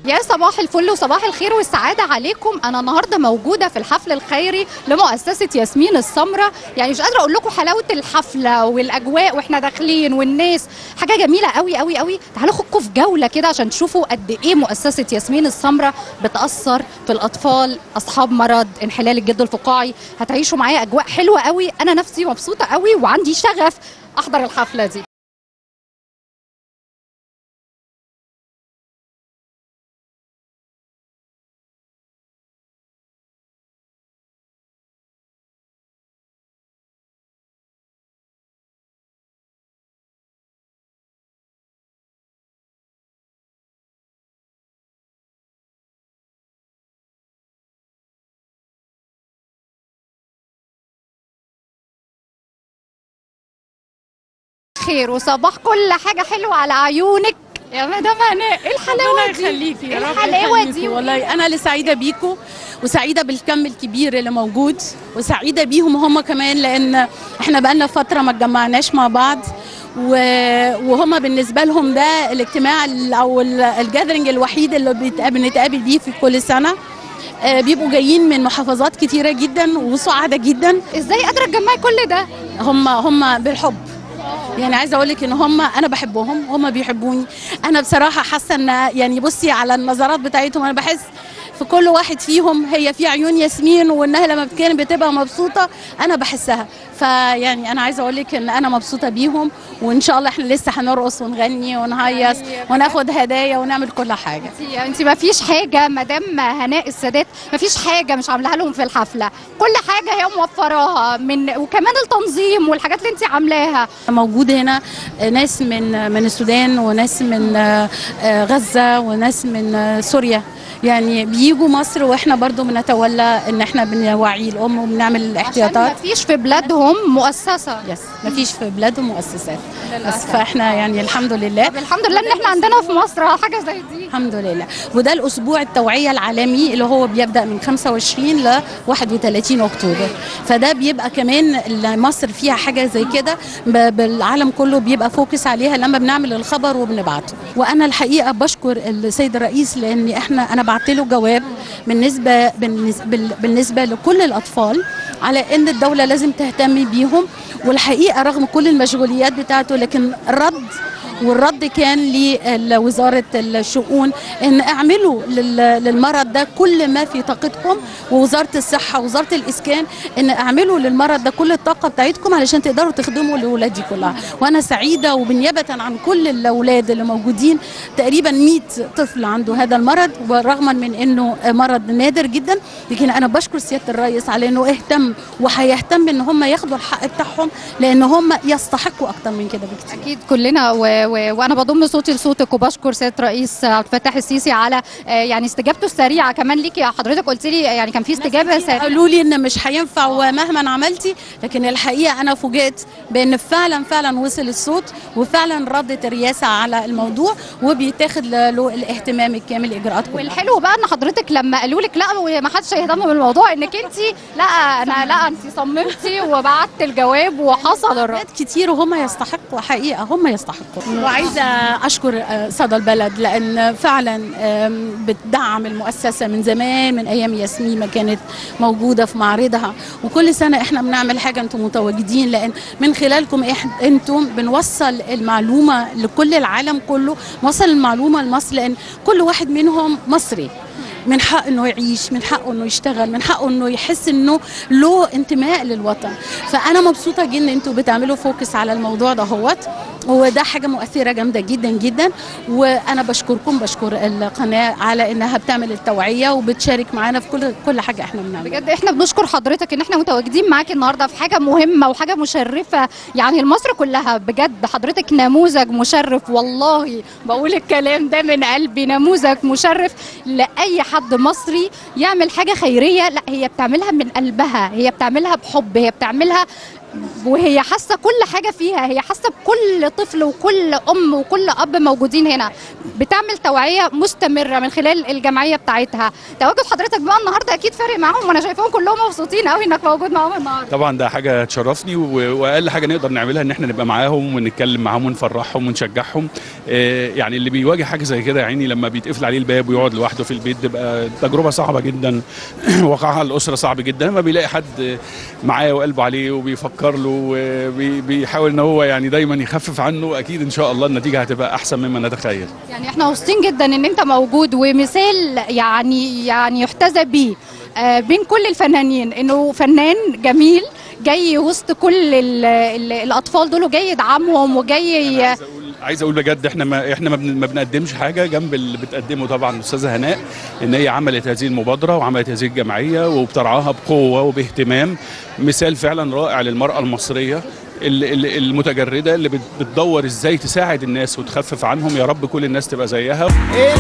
يا صباح الفل وصباح الخير والسعادة عليكم أنا النهاردة موجودة في الحفل الخيري لمؤسسة ياسمين السمرة يعني مش قادرة أقول لكم حلاوة الحفلة والأجواء وإحنا داخلين والناس حاجة جميلة قوي قوي قوي تعالوا خدكم في جولة كده عشان تشوفوا قد إيه مؤسسة ياسمين السمرة بتأثر في الأطفال أصحاب مرض انحلال الجلد الفقاعي هتعيشوا معايا أجواء حلوة قوي أنا نفسي مبسوطة قوي وعندي شغف أحضر الحفلة دي خير وصباح كل حاجة حلوة على عيونك يا مدام هناء ايه الحلاوة ربنا دي يخليكي يا إيه رب الحلاوة يخليكي. دي والله انا اللي سعيده بيكم وسعيده بالكم الكبير اللي موجود وسعيده بيهم هم كمان لان احنا بقالنا فتره ما اتجمعناش مع بعض و- وهم بالنسبه لهم ده الاجتماع ال- او ال- الجاذرنج الوحيد اللي بيتقابل- بنتقابل بيه في كل سنه آه، بيبقوا جايين من محافظات كتيره جدا وسعداء جدا ازاي قادرة تجمعي كل ده هم هم بالحب يعني عايزه اقول لك ان هم انا بحبهم هم بيحبوني انا بصراحه حاسه ان يعني بصي على النظرات بتاعتهم انا بحس في كل واحد فيهم هي في عيون ياسمين وانها لما كانت بتبقى مبسوطه انا بحسها فيعني انا عايزه اقول لك ان انا مبسوطه بيهم وان شاء الله احنا لسه هنرقص ونغني ونهيص وناخد هدايا ونعمل كل حاجه انت انت ما فيش حاجة مدام هناء السادات ما فيش حاجة مش عاملاها لهم في الحفلة كل حاجة هي موفراها من وكمان التنظيم والحاجات اللي انت عاملاها موجود هنا ناس من من السودان وناس من غزة وناس من سوريا يعني بيجوا مصر واحنا برضو بنتولى ان احنا بنوعي الام وبنعمل عشان ما الاحتياطات فيش في بلادهم مؤسسة يس مفيش في بلادهم مؤسسات بس للأسف. فاحنا يعني الحمد لله طب الحمد لله ان احنا عندنا في مصر حاجة زي دي الحمد لله وده الاسبوع التوعيه العالمي اللي هو بيبدا من 25 ل 31 اكتوبر فده بيبقى كمان مصر فيها حاجه زي كده ب- بالعالم كله بيبقى فوكس عليها لما بنعمل الخبر وبنبعته وانا الحقيقه بشكر السيد الرئيس لان احنا انا بعت له جواب بالنسبه بالنسبه, بالنسبة لكل الاطفال على ان الدوله لازم تهتم بيهم والحقيقه رغم كل المشغوليات بتاعته لكن الرد والرد كان لوزارة الشؤون ان اعملوا لل- للمرض ده كل ما في طاقتكم ووزارة الصحة ووزارة الإسكان ان اعملوا للمرض ده كل الطاقة بتاعتكم علشان تقدروا تخدموا الأولاد دي كلها وأنا سعيدة وبالنيابة عن كل الأولاد اللي موجودين تقريبا 100 طفل عنده هذا المرض ورغما من انه مرض نادر جدا لكن انا بشكر سياده الرئيس على انه اهتم وهيهتم ان هم ياخدوا الحق بتاعهم لان هم يستحقوا اكتر من كده بكتير اكيد كلنا و... و... وانا بضم صوتي لصوتك وبشكر سياده رئيس عبد الفتاح السيسي على آه، يعني استجابته السريعه كمان ليكي حضرتك قلت لي يعني كان في استجابه سريعه قالوا لي ان مش هينفع ومهما عملتي لكن الحقيقه انا فوجئت بان فعلا فعلا وصل الصوت وفعلا ردت الرئاسه على الموضوع وبيتاخد له الاهتمام الكامل اجراءات كلها والحلو بقى ان حضرتك لما قالوا لك لا وما حدش هيهتم بالموضوع انك انت لا انا لا انت صممتي وبعت الجواب وحصل الرد حاجات كتير وهم يستحقوا حقيقه هم يستحقوا وعايزه اشكر آه، صدى البلد لان فعلا آم، بتدعم المؤسسه من زمان من ايام ياسمين ما كانت موجوده في معرضها وكل سنه احنا بنعمل حاجه انتم متواجدين لان من خلالكم إح- انتم بنوصل المعلومه لكل العالم كله نوصل المعلومه لمصر لان كل واحد منهم مصري من حق انه يعيش من حقه انه يشتغل من حقه انه يحس انه له انتماء للوطن فانا مبسوطه جدا ان انتوا بتعملوا فوكس على الموضوع ده هوت وده حاجه مؤثره جامده جدا جدا وانا بشكركم بشكر القناه على انها بتعمل التوعيه وبتشارك معانا في كل كل حاجه احنا بنعملها بجد احنا بنشكر حضرتك ان احنا متواجدين معاكي النهارده في حاجه مهمه وحاجه مشرفه يعني لمصر كلها بجد حضرتك نموذج مشرف والله بقول الكلام ده من قلبي نموذج مشرف لاي حد مصري يعمل حاجه خيريه لا هي بتعملها من قلبها هي بتعملها بحب هي بتعملها وهي حاسه كل حاجه فيها هي حاسه بكل طفل وكل ام وكل اب موجودين هنا بتعمل توعيه مستمره من خلال الجمعيه بتاعتها تواجد حضرتك بقى النهارده اكيد فارق معاهم وانا شايفاهم كلهم مبسوطين قوي انك موجود معاهم النهارده طبعا ده حاجه تشرفني و- واقل حاجه نقدر نعملها ان احنا نبقى معاهم ونتكلم معاهم ونفرحهم ونشجعهم آه، يعني اللي بيواجه حاجه زي كده يعني لما بيتقفل عليه الباب ويقعد لوحده في البيت بتبقى تجربه صعبه جدا وقعها الاسره صعب جدا لما بيلاقي حد معاه وقلبه عليه وبيفكر له وبيحاول ان هو يعني دايما يخفف عنه اكيد ان شاء الله النتيجه هتبقى احسن مما نتخيل يعني احنا مبسوطين جدا ان انت موجود ومثال يعني يعني يحتذى بيه آه، بين كل الفنانين انه فنان جميل جاي وسط كل ال ال الاطفال دول وجاي يدعمهم وجاي عايز اقول عايز اقول بجد احنا ما احنا ما, بن ما بنقدمش حاجه جنب اللي بتقدمه طبعا الاستاذه هناء ان هي عملت هذه المبادره وعملت هذه الجمعيه وبترعاها بقوه وباهتمام مثال فعلا رائع للمراه المصريه ال- ال- المتجرده اللي بت- بتدور ازاي تساعد الناس وتخفف عنهم يا رب كل الناس تبقى زيها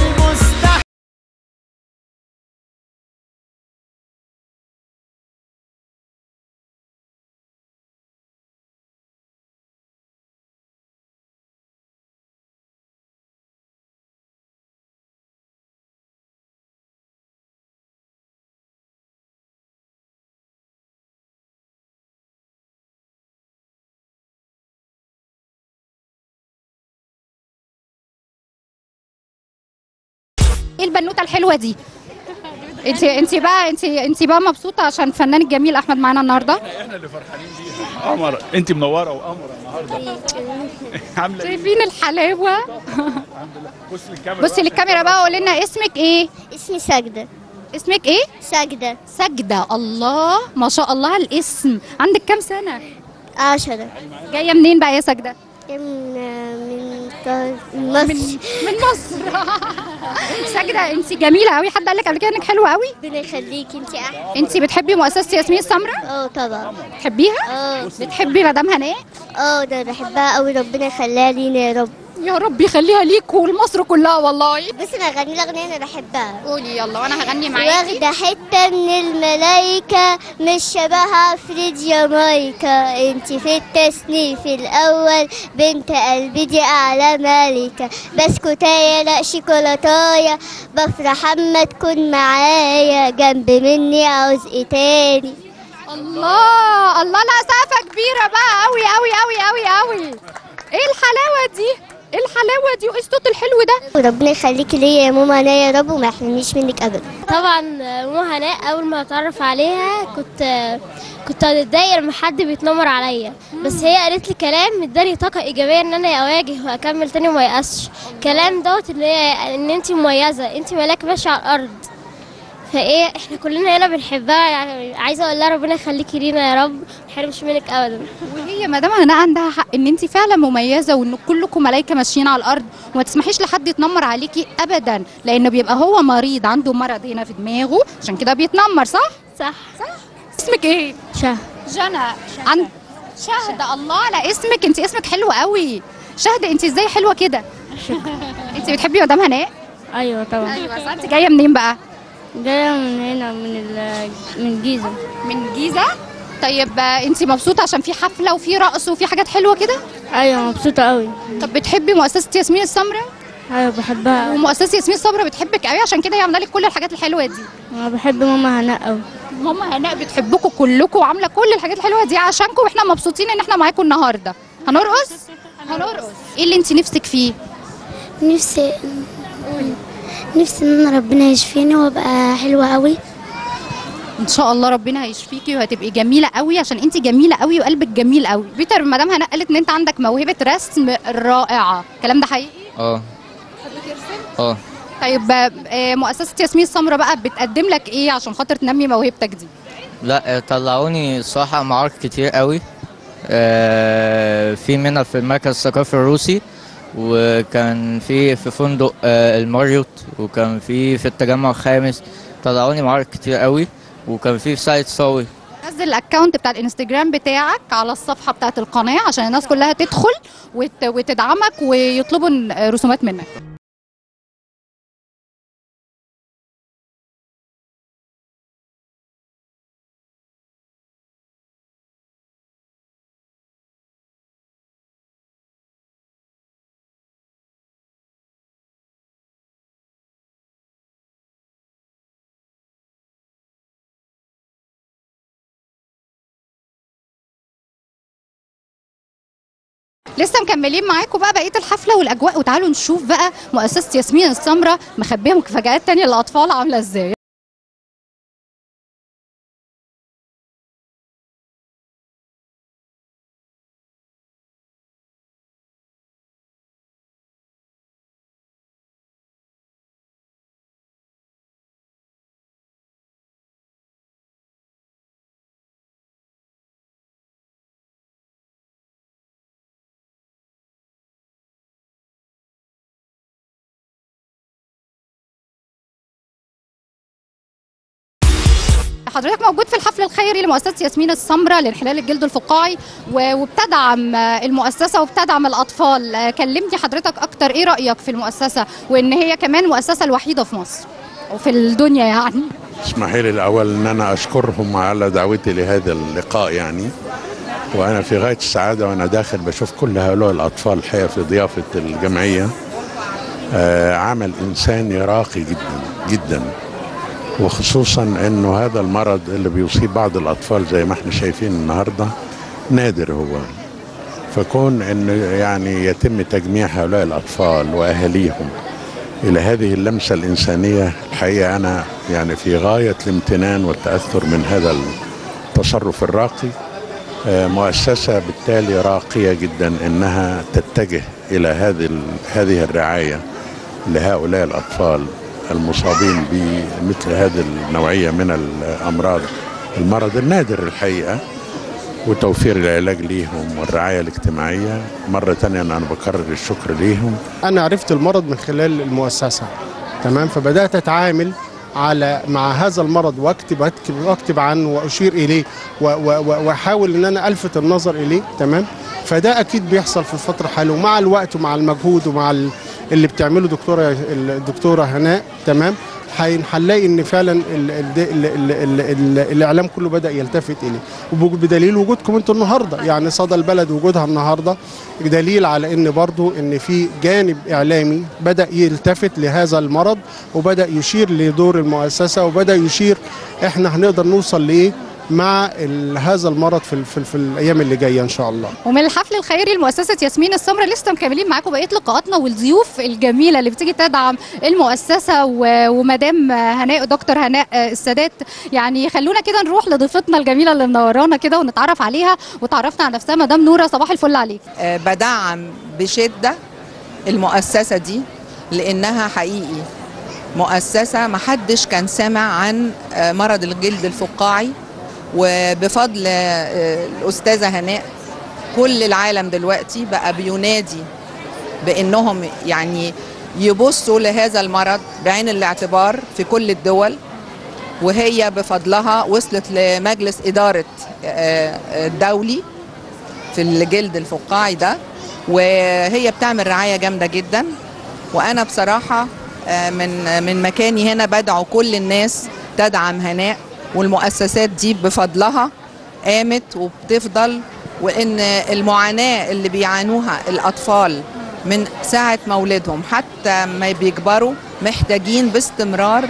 ايه البنوته الحلوه دي انت انت بقى انت انت بقى مبسوطه عشان الفنان الجميل احمد معانا النهارده احنا اللي فرحانين بيها قمر انت منوره وقمره النهارده عامله ايه شايفين الحلاوه بص للكاميرا بصي للكاميرا بقى قولي لنا اسمك ايه اسمي ساجدة اسمك ايه ساجدة سجده الله ما شاء الله الاسم عندك كام سنه عشرة جايه منين بقى يا سجده من من من مصر من مصر ساجده انت جميله قوي حد قال لك قبل كده انك حلوه قوي ربنا يخليكي انت احلى انت بتحبي مؤسسه ياسمين السمراء اه طبعا بتحبيها اه بتحبي مدام هناء اه ده بحبها قوي ربنا يخليها لينا يا رب يا رب يخليها ليك ولمصر كلها والله بس انا اغني لك اغنيه انا بحبها قولي يلا وانا هغني معاكي واخدة حتة من الملايكة مش شبهها في جامايكا انت في التصنيف الأول بنت قلبي دي أعلى ملكة بسكوتاية لا شوكولاتاية بفرح أما تكون معايا جنب مني عاوز ايه تاني الله الله لا سقفه كبيره بقى قوي قوي قوي قوي قوي ايه الحلاوه دي ايه الحلاوه دي وايه الصوت الحلو ده وربنا يخليكي ليا يا ماما انا يا رب وما يحرمنيش منك ابدا طبعا ماما هناء اول ما اتعرف عليها كنت كنت هتضايق لما حد بيتنمر عليا بس هي قالت لي كلام اداني طاقه ايجابيه ان انا اواجه واكمل تاني وما يأسش كلام دوت ان هي ان انت مميزه انت ملاك ماشيه على الارض فايه احنا كلنا هنا بنحبها يعني عايزه اقول لها ربنا يخليكي لينا يا رب ما يحرمش منك ابدا وهي مدام هناء عندها حق ان انت فعلا مميزه وان كلكم ملايكه ماشيين على الارض وما تسمحيش لحد يتنمر عليكي ابدا لانه بيبقى هو مريض عنده مرض هنا في دماغه عشان كده بيتنمر صح صح اسمك ايه شه جنى عند شهد الله لا اسمك انت اسمك حلو قوي شهد انت ازاي حلوه كده انت بتحبي مدام هناء ايوه طبعا ايوه صح انت جايه منين بقى جايه من هنا من من الجيزه من الجيزه طيب انت مبسوطه عشان في حفله وفي رقص وفي حاجات حلوه كده ايوه مبسوطه قوي طب بتحبي مؤسسه ياسمين السمراء ايوه بحبها ومؤسسه ياسمين السمراء بتحبك قوي عشان كده هي عامله لك كل الحاجات الحلوه دي انا بحب ماما هناء قوي ماما هناء بتحبكم كلكم وعامله كل الحاجات الحلوه دي عشانكم واحنا مبسوطين ان احنا معاكم النهارده هنرقص هنرقص ايه اللي انت نفسك فيه نفسي نفسي ان أنا ربنا يشفيني وابقى حلوه قوي ان شاء الله ربنا هيشفيكي وهتبقي جميله قوي عشان انت جميله قوي وقلبك جميل قوي بيتر مدام هناء قالت ان انت عندك موهبه رسم رائعه الكلام ده حقيقي اه اه طيب آه، مؤسسه ياسمين السمراء بقى بتقدم لك ايه عشان خاطر تنمي موهبتك دي لا طلعوني الصراحة معارك كتير قوي آه، في منها في المركز الثقافي الروسي وكان في في فندق آه، الماريوت وكان في في التجمع الخامس طلعوني معارك كتير قوي وكان في في سايت صاوي نزل الاكونت بتاع الانستجرام بتاعك على الصفحه بتاعت القناه عشان الناس كلها تدخل وت- وتدعمك ويطلبوا رسومات منك لسه مكملين معاكم بقى بقيه الحفله والاجواء وتعالوا نشوف بقى مؤسسه ياسمين السمراء مخبيه مفاجآت تانية للاطفال عامله ازاي حضرتك موجود في الحفل الخيري لمؤسسه ياسمين السمراء لانحلال الجلد الفقاعي و- وبتدعم آه، المؤسسه وبتدعم الاطفال آه، كلمني حضرتك اكتر ايه رايك في المؤسسه وان هي كمان المؤسسه الوحيده في مصر وفي الدنيا يعني اسمحي لي الأول أن أنا أشكرهم على دعوتي لهذا اللقاء يعني وأنا في غاية السعادة وأنا داخل بشوف كل هؤلاء الأطفال الحقيقة في ضيافة الجمعية آه، عمل إنساني راقي جدا جدا وخصوصا أنه هذا المرض اللي بيصيب بعض الأطفال زي ما احنا شايفين النهاردة نادر هو فكون أنه يعني يتم تجميع هؤلاء الأطفال وأهاليهم إلى هذه اللمسة الإنسانية الحقيقة أنا يعني في غاية الامتنان والتأثر من هذا التصرف الراقي آه، مؤسسة بالتالي راقية جدا إنها تتجه إلى هذه ال- هذه الرعاية لهؤلاء الأطفال المصابين بمثل هذه النوعية من الأمراض المرض النادر الحقيقة وتوفير العلاج ليهم والرعاية الاجتماعية مرة تانية أنا بكرر الشكر ليهم انا عرفت المرض من خلال المؤسسه تمام فبدات اتعامل على مع هذا المرض واكتب واكتب واكتب عنه واشير اليه و- و- و- واحاول ان انا الفت النظر اليه تمام فده اكيد بيحصل في الفتره الحاليه ومع الوقت ومع المجهود ومع ال- اللي بتعمله دكتوره الدكتوره هناء تمام هن- هنلاقي ان فعلا ال ال ال ال ال ال الاعلام كله بدا يلتفت اليه وبدليل وجودكم انتوا النهارده يعني صدى البلد وجودها النهارده دليل على ان برضو ان في جانب اعلامي بدا يلتفت لهذا المرض وبدا يشير لدور المؤسسه وبدا يشير احنا هنقدر نوصل لايه مع ال- هذا المرض في, ال- في, ال- في الايام اللي جايه ان شاء الله ومن الحفل الخيري لمؤسسه ياسمين السمراء لسه مكملين معاكم بقيه لقاءاتنا والضيوف الجميله اللي بتيجي تدعم المؤسسه و- ومدام هناء دكتور هناء السادات يعني خلونا كده نروح لضيفتنا الجميله اللي منورانا كده ونتعرف عليها وتعرفنا على نفسها مدام نوره صباح الفل عليك آه، بدعم بشدة المؤسسة دي لأنها حقيقي مؤسسة محدش كان سامع عن آه، مرض الجلد الفقاعي وبفضل آه، الأستاذة هناء كل العالم دلوقتي بقى بينادي بأنهم يعني يبصوا لهذا المرض بعين الاعتبار في كل الدول وهي بفضلها وصلت لمجلس إدارة آه، آه، الدولي في الجلد الفقاعي ده وهي بتعمل رعاية جامدة جدا وأنا بصراحة آه، من من مكاني هنا بدعو كل الناس تدعم هناء والمؤسسات دي بفضلها قامت وبتفضل وإن المعاناة اللي بيعانوها الأطفال من ساعة مولدهم حتى ما بيكبروا محتاجين باستمرار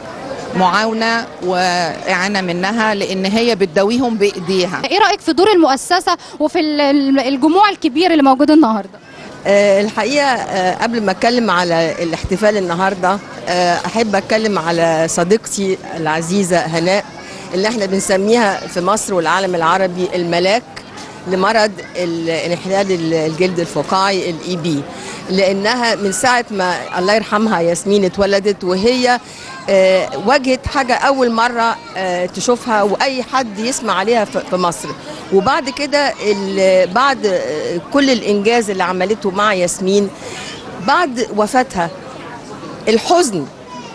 معاونة وإعانة منها لأن هي بتداويهم بإيديها ايه رايك في دور المؤسسه وفي ال- ال- الجموع الكبير اللي موجود النهارده آه، الحقيقة آه، قبل ما أتكلم على الاحتفال النهاردة آه، أحب أتكلم على صديقتي العزيزة هناء اللي احنا بنسميها في مصر والعالم العربي الملاك لمرض ال- انحلال ال- الجلد الفقاعي الاي بي لانها من ساعه ما الله يرحمها ياسمين اتولدت وهي آه، واجهت حاجه اول مره آه، تشوفها واي حد يسمع عليها في في مصر وبعد كده ال- بعد آه، كل الانجاز اللي عملته مع ياسمين بعد وفاتها الحزن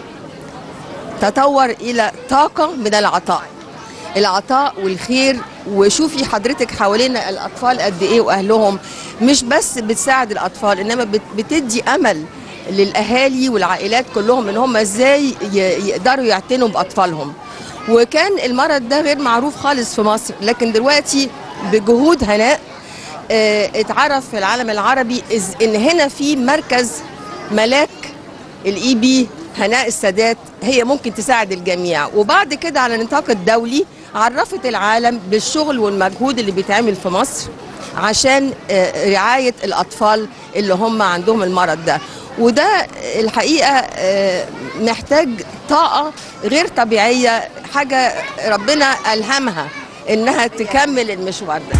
تطور الى طاقه من العطاء العطاء والخير وشوفي حضرتك حوالينا الاطفال قد ايه واهلهم مش بس بتساعد الاطفال انما بت- بتدي امل للاهالي والعائلات كلهم ان هم ازاي ي- يقدروا يعتنوا باطفالهم وكان المرض ده غير معروف خالص في مصر لكن دلوقتي بجهود هناء آه، اتعرف في العالم العربي إز- ان هنا في مركز ملاك الاي بي هناء السادات هي ممكن تساعد الجميع وبعد كده على النطاق الدولي عرفت العالم بالشغل والمجهود اللي بيتعمل في مصر عشان آه، رعايه الاطفال اللي هم عندهم المرض ده وده الحقيقه آه، محتاج طاقه غير طبيعيه حاجه ربنا الهمها انها تكمل المشوار ده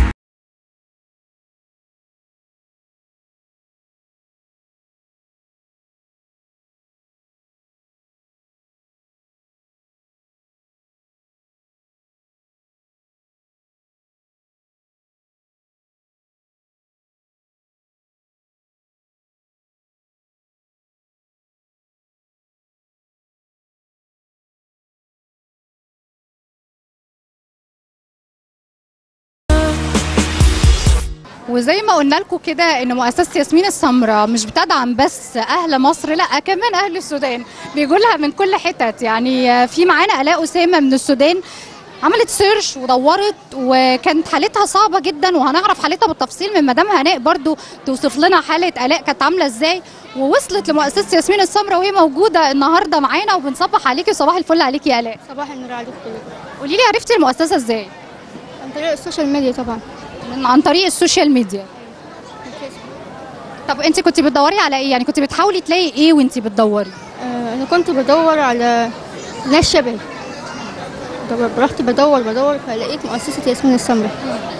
وزي ما قلنا لكم كده ان مؤسسه ياسمين السمراء مش بتدعم بس اهل مصر لا كمان اهل السودان بيجوا لها من كل حتت يعني في معانا الاء اسامه من السودان عملت سيرش ودورت وكانت حالتها صعبه جدا وهنعرف حالتها بالتفصيل من مدام هناء برضو توصف لنا حاله الاء كانت عامله ازاي ووصلت لمؤسسه ياسمين السمراء وهي موجوده النهارده معانا وبنصبح عليكي صباح الفل عليكي يا الاء صباح النور عليكم كلكم قولي لي عرفتي المؤسسه ازاي عن طريق السوشيال ميديا طبعا من عن طريق السوشيال ميديا طب انت كنت بتدوري على ايه يعني كنت بتحاولي تلاقي ايه وانت بتدوري آه، انا كنت بدور على ناس شبهي طب رحت بدور بدور فلقيت مؤسسة ياسمين السمراء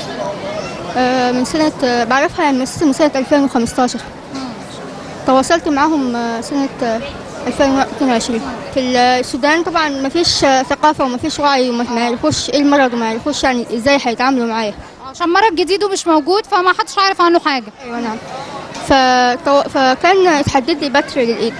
آه، من سنة آه، بعرفها يعني مؤسسة من سنة 2015 تواصلت معاهم آه، سنة آه، 2022 في السودان طبعا ما فيش آه، ثقافة وما فيش وعي وما ما يعرفوش ايه المرض وما يعرفوش يعني ازاي هيتعاملوا معاه عشان مرض جديد ومش موجود فما حدش عارف عنه حاجه ايوه نعم فتو... فكان اتحدد لي بتر للايد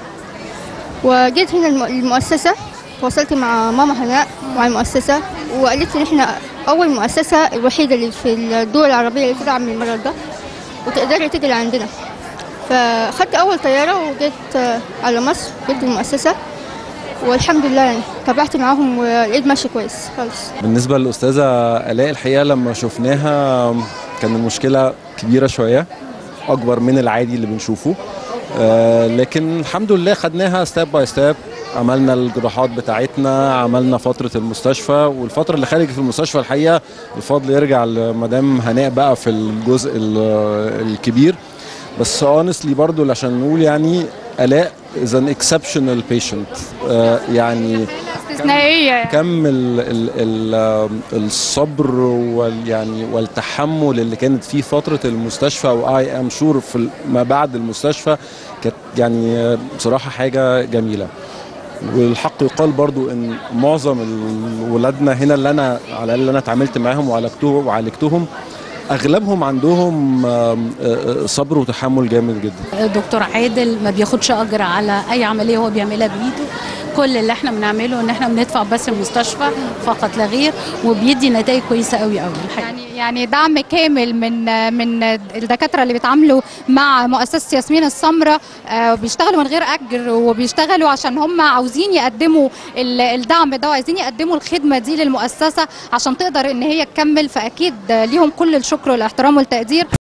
وجيت هنا الم... المؤسسة تواصلت مع ماما هناء مع المؤسسة وقالت لي احنا أول مؤسسة الوحيدة اللي في الدول العربية اللي تدعم المرض ده وتقدري تيجي لعندنا فخدت أول طيارة وجيت آه، على مصر جيت المؤسسة والحمد لله يعني تابعت معاهم والعيد ماشي كويس خالص بالنسبة للأستاذة آلاء الحقيقة لما شفناها كان المشكلة كبيرة شوية أكبر من العادي اللي بنشوفه آه، لكن الحمد لله خدناها ستيب باي ستيب عملنا الجراحات بتاعتنا عملنا فترة المستشفى والفترة اللي خارج في المستشفى الحقيقة الفضل يرجع لمدام هناء بقى في الجزء ال- الكبير بس honestly برضو عشان نقول يعني آلاء is an exceptional patient آه، يعني استثنائيه يعني. كم ال ال ال الصبر وال يعني والتحمل اللي كانت فيه فتره المستشفى واي ام شور في ال- ما بعد المستشفى كانت يعني بصراحه حاجه جميله والحق يقال برضو ان معظم ال- ولادنا هنا اللي انا على اللي انا اتعاملت معاهم وعالجتهم وعالجتهم اغلبهم عندهم آم، آه، آه، صبر وتحمل جامد جدا دكتور عادل ما بياخدش اجر على اي عمليه هو بيعملها بايده كل اللي احنا بنعمله ان احنا بندفع بس المستشفى فقط لا غير وبيدي نتائج كويسه قوي قوي الحقيقه يعني يعني دعم كامل من من الدكاتره اللي بيتعاملوا مع مؤسسه ياسمين السمراء آه، بيشتغلوا من غير اجر وبيشتغلوا عشان هم عاوزين يقدموا ال- الدعم ده وعايزين يقدموا الخدمه دي للمؤسسه عشان تقدر ان هي تكمل فاكيد ليهم كل الشكر والاحترام والتقدير